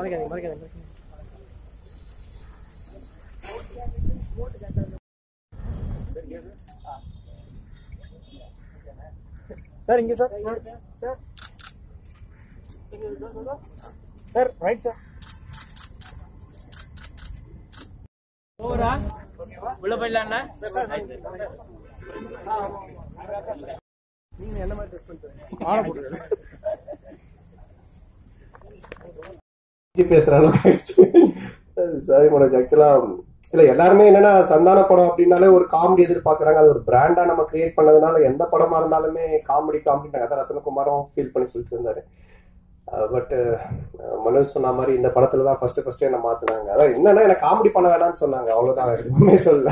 மறைக்காதீங்க மறைக்காதீங்க சார் இங்க sir sir sir right sir ஓவரா உள்ள போயிடலாம்ண்ணா நீங்க என்ன மாதிரி டெஸ்ட் பண்ணுறீங்க ஆன போட்டுருங்க பேசுற அளவுக்கு ஆயிடுச்சு சாரி மனோஜ் ஆக்சுவலா இல்ல எல்லாருமே என்னன்னா சந்தான படம் அப்படின்னாலே ஒரு காமெடி எதிர்பார்க்கறாங்க அது ஒரு பிராண்டா நம்ம கிரியேட் பண்ணதுனால எந்த படமா இருந்தாலுமே காமெடி காமெடி அதான் ரத்னகுமாரும் ஃபீல் பண்ணி சொல்லிட்டு இருந்தாரு பட் மனோஜ் சொன்ன மாதிரி இந்த படத்துல தான் ஃபர்ஸ்ட் ஃபர்ஸ்ட் என்ன மாத்துனாங்க அதான் என்னன்னா எனக்கு காமெடி பண்ண வேணாம்னு சொன்னாங்க அவ்வளவுதான் எதுவுமே சொல்ல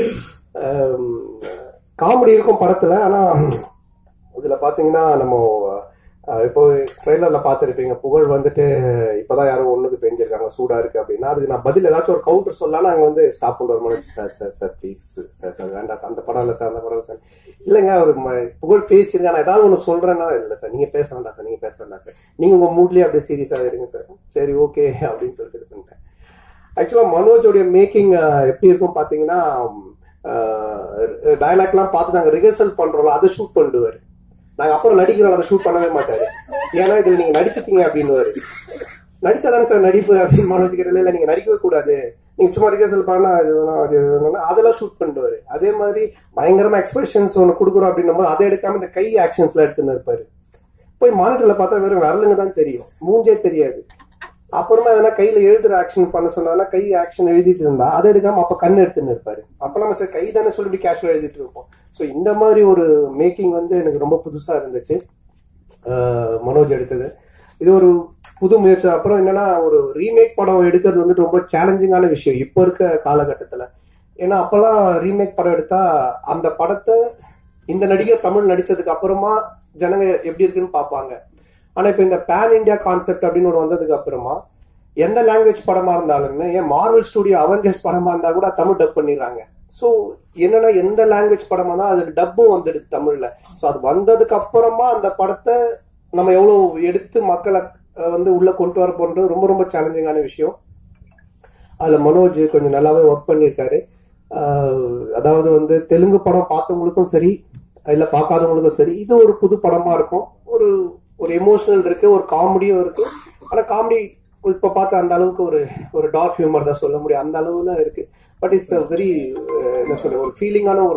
காமெடி இருக்கும் படத்துல ஆனா இதுல பாத்தீங்கன்னா நம்ம அஹ், இப்போ ட்ரெய்லர்ல பார்த்துருப்பீங்க புகழ் வந்துட்டு இப்பதான் யாரும் ஒண்ணுக்கு பெஞ்சிருக்காங்க சூடா இருக்கு அப்படின்னா அதுக்கு நான் பதில் ஏதாச்சும் ஒரு கவுண்டர் சொல்லலாம் நாங்க வந்து ஸ்டாப் பண்ணுற Manoj sir sir sir please sir sir வேண்டாம் சார் அந்த படம் இல்லை சார் அந்த படம் இல்லை சார் இல்லைங்க ஒரு ம- புகழ் பேசியிருங்க நான் ஏதாவது ஒன்று சொல்றேன்னா இல்லை சார் நீங்க பேச வேண்டாம் சார் நீங்க பேச வேண்டாம் சார் நீங்க உங்க மூட்லயே அப்படியே சீரியஸா இருங்க சார் சரி ஓகே அப்படின்னு சொல்லிட்டு இது பண்ணிட்டேன் ஆக்சுவலா மனோஜோடைய மேக்கிங் எப்படி இருக்கும் பாத்தீங்கன்னா டயலாக்லாம் பார்த்து நாங்க ரிஹர்சல் பண்றோம்ல அதை ஷூட் பண்ணிடுவாரு நாங்க அப்புறம் நடிக்கிறோம் அதை ஷூட் பண்ணவே மாட்டாரு ஏன்னா இதுல நீங்க நடிச்சிட்டீங்க அப்படின்னு நடிச்சாதானே சார் நடிப்பு அப்படின்னு மனோஜ் கேட்டல இல்ல நீங்க நடிக்கவே கூடாது நீங்க சும்மா ரிஹர்சல் பண்ணா அது வேணாம், அது வேணாம்னா அதெல்லாம் ஷூட் பண்ணிடுவாரு அதே மாதிரி பயங்கரமா எக்ஸ்பிரஷன்ஸ் ஒன்று கொடுக்குறோம் அப்படின்னும் போது அதை எடுக்காம இந்த கை ஆக்ஷன்ஸ்ல எடுத்துன்னு இருப்பாரு போய் மானிட்டர்ல பார்த்தா வெறும் விரலுங்க தான் தெரியும் மூஞ்சே தெரியாது அப்புறமா எதனா கையில எழுதுற ஆக்ஷன் பண்ண சொன்னா கை ஆக்ஷன் எழுதிட்டு இருந்தா அதை எடுக்காம அப்ப கண் எடுத்துன்னு இருப்பாரு அப்ப நம்ம சரி கை தானே சொல்லிட்டு கேஷுவல் எழுதிட்டு இருப்போம் ஸோ இந்த மாதிரி ஒரு மேக்கிங் வந்து எனக்கு ரொம்ப புதுசா இருந்துச்சு ஆஹ் மனோஜ் எடுத்தது இது ஒரு புது முயற்சி அப்புறம் என்னன்னா ஒரு ரீமேக் படம் எடுக்கிறது வந்துட்டு ரொம்ப சேலஞ்சிங்கான விஷயம் இப்போ இருக்க காலகட்டத்துல ஏன்னா அப்பெல்லாம் ரீமேக் படம் எடுத்தா அந்த படத்தை இந்த நடிகர் தமிழ் நடிச்சதுக்கு அப்புறமா ஜனங்க எப்படி இருக்குன்னு பார்ப்பாங்க ஆனா இப்போ இந்த பேன் இந்தியா கான்செப்ட் அப்படின்னு ஒன்று வந்ததுக்கு அப்புறமா எந்த லாங்குவேஜ் படமா இருந்தாலுமே ஏன் மார்வல் ஸ்டுடியோ அவெஞ்சர்ஸ் படமா இருந்தா கூட தமிழ் டப் பண்ணிடுறாங்க ஸோ என்னன்னா எந்த லாங்குவேஜ் படமா தான் அதுக்கு டப்பும் வந்துடுது தமிழ்ல ஸோ அது வந்ததுக்கு அப்புறமா அந்த படத்தை நம்ம எவ்வளவு எடுத்து மக்களை அஹ், வந்து உள்ள கொண்டு வர போன்றது ரொம்ப ரொம்ப சேலஞ்சிங்கான விஷயம் அதுல மனோஜ் கொஞ்சம் நல்லாவே ஒர்க் பண்ணியிருக்காரு ஆஹ், அதாவது வந்து தெலுங்கு படம் பார்த்தவங்களுக்கும் சரி இல்ல பார்க்காதவங்களுக்கும் சரி இது ஒரு புது படமா இருக்கும் ஒரு ஒரு எமோஷனல் இருக்கு ஒரு காமெடியும் இருக்கு ஆனா காமெடி இப்ப பார்த்த அந்த அளவுக்கு ஒரு ஒரு டார்க் ஹியூமர் தான் சொல்ல முடியும் அந்த அளவுல இருக்கு பட் இட்ஸ் வெரி என்ன சொல்ற ஒரு ஃபீலிங்கான ஒரு